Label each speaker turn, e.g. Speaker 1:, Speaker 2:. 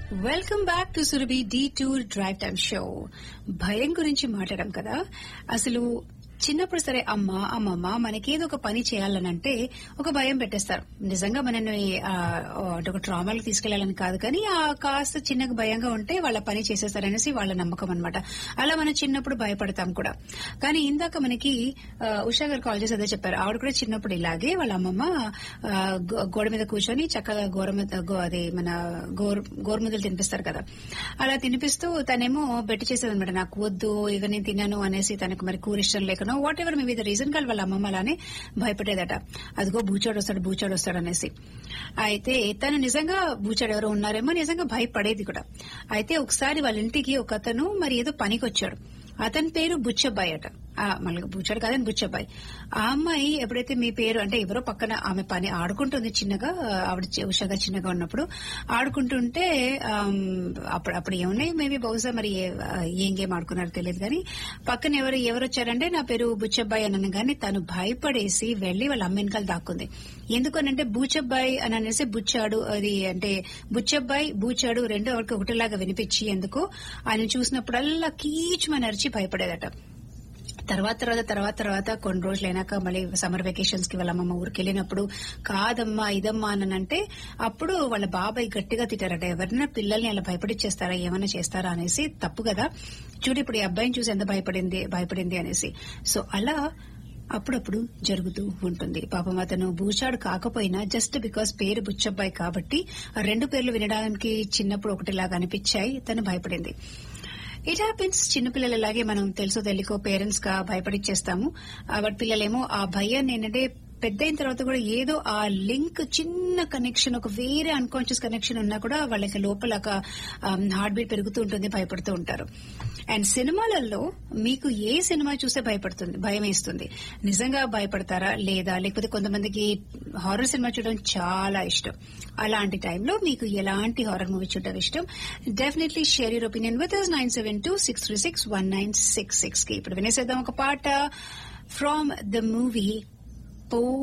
Speaker 1: welcome back to Surabhi detour drive time show భయం గురించి మాట్లాడాం కదా అసలు చిన్నప్పుడు సరే అమ్మ అమ్మమ్మ మనకేదో ఒక పని చేయాలనంటే ఒక భయం పెట్టేస్తారు నిజంగా మనల్ని ఆ, అంటే ఒక ట్రామాలకు తీసుకెళ్లాలని కాదు కానీ ఆ కాస్త చిన్నగా భయంగా ఉంటే వాళ్ళ పని చేసేస్తారనేసి వాళ్ళ నమ్మకం అనమాట అలా మనం చిన్నప్పుడు భయపడతాం కూడా కానీ ఇందాక మనకి ఆ, ఉషా గారు కాల్ చేసి అదే చెప్పారు ఆవిడ కూడా చిన్నప్పుడు ఇలాగే వాళ్ళ అమ్మమ్మ ఆ, గో- గోడ మీద కూర్చొని చక్కగా గోర మీద గో- అది మన గోరు గోరుముద్దలు తినిపిస్తారు కదా అలా తినిపిస్తూ తనేమో బెట్టి చేసేది అనమాట నాకు వద్దు ఇక నేను తిన్నాను అనేసి తనకు మరి కూర ఇష్టం లేకనో whatever maybe the reason కాదు వాళ్ళ అమ్మమ్మ అలానే భయపడేదట అదిగో బూచాడు వస్తాడు బూచాడు వస్తాడు అనేసి అయితే తను నిజంగా బూచాడు ఎవరో ఉన్నారేమో నిజంగా భయపడేది కూడా అయితే ఒకసారి వాళ్ళ ఇంటికి ఒక అతను మరి ఏదో పనికి వచ్చాడు అతని పేరు బుచ్చబ్బాయి అట ఆ, మళ్ళీ బుచ్చాడు కాదని బుచ్చబ్బాయి ఆ అమ్మాయి ఎప్పుడైతే మీ పేరు అంటే ఎవరో పక్కన ఆమె పని ఆడుకుంటుంది చిన్నగా ఆవిడ చి- ఉషాగా చిన్నగా ఉన్నప్పుడు ఆడుకుంటుంటే ఆమ్, అప్పుడు అప్పుడు ఏమున్నాయి మేబీ బహుశా మరి ఏ- ఆ, ఏం గేమ్ ఆడుకున్నారో తెలియదు కానీ పక్కన ఎవరు ఎవరు వచ్చారంటే నా పేరు బుచ్చబ్బాయి అని అనగానే తను భయపడేసి వెళ్లి వాళ్ళ అమ్మ వెనకాల దాక్కుంది ఎందుకనంటే బూచబ్బాయి అని అనేసి బుచ్చాడు అది అంటే బుచ్చబ్బాయి బూచాడు రెండో ఒకటి ఒకటిలాగా వినిపించి ఎందుకు ఆయన చూసినప్పుడల్లా కీచుమని అరిచి భయపడేదట తర్వాత తర్వాత తర్వాత తర్వాత కొన్ని రోజులు అయినాక మళ్ళీ సమ్మర్ వెకేషన్స్ కి వాళ్ళ అమ్మమ్మ ఊరికి వెళ్ళినప్పుడు కాదమ్మా ఇదమ్మా అని అంటే అప్పుడు వాళ్ళ బాబాయ్ గట్టిగా తిట్టారట ఎవరైనా పిల్లల్ని అలా భయపడిచ్చేస్తారా ఏమైనా చేస్తారా అనేసి తప్పు కదా చూడు ఇప్పుడు ఈ అబ్బాయిని చూసి ఎంత భయపడింది భయపడింది అనేసి సో అలా అప్పుడప్పుడు జరుగుతూ ఉంటుంది పాపం అతను బూచాడు కాకపోయినా జస్ట్ బికాస్ పేరు బుచ్చబ్బాయి కాబట్టి ఆ రెండు పేర్లు వినడానికి చిన్నప్పుడు ఒకటిలాగా అనిపించాయి తను భయపడింది ఇట్ హ్యాపెన్స్ చిన్నపిల్లలు ఇలాగే మనం తెలుసో తెలియకో పేరెంట్స్ గా భయపడిచ్చేస్తాము ఆ బట్ పిల్లలేమో ఆ భయాన్ని ఏంటంటే పెద్ద అయిన తర్వాత కూడా ఏదో ఆ లింక్ చిన్న కనెక్షన్ ఒక వేరే అన్కాన్షియస్ కనెక్షన్ ఉన్నా కూడా వాళ్ళకి లోపల ఒక హార్ట్ బీట్ పెరుగుతూ ఉంటుంది భయపడుతూ ఉంటారు అండ్ సినిమాలలో మీకు ఏ సినిమా చూస్తే భయపడుతుంది భయం వేస్తుంది నిజంగా భయపడతారా లేదా లేకపోతే కొంతమందికి హారర్ సినిమా చూడడం చాలా ఇష్టం అలాంటి టైంలో మీకు ఎలాంటి హారర్ మూవీ చూడడం ఇష్టం definitely share your opinion with nine seven two six three six one nine six six కి ఇప్పుడు వినేసేద్దాం ఒక పాట ఫ్రమ్ ద మూవీ పో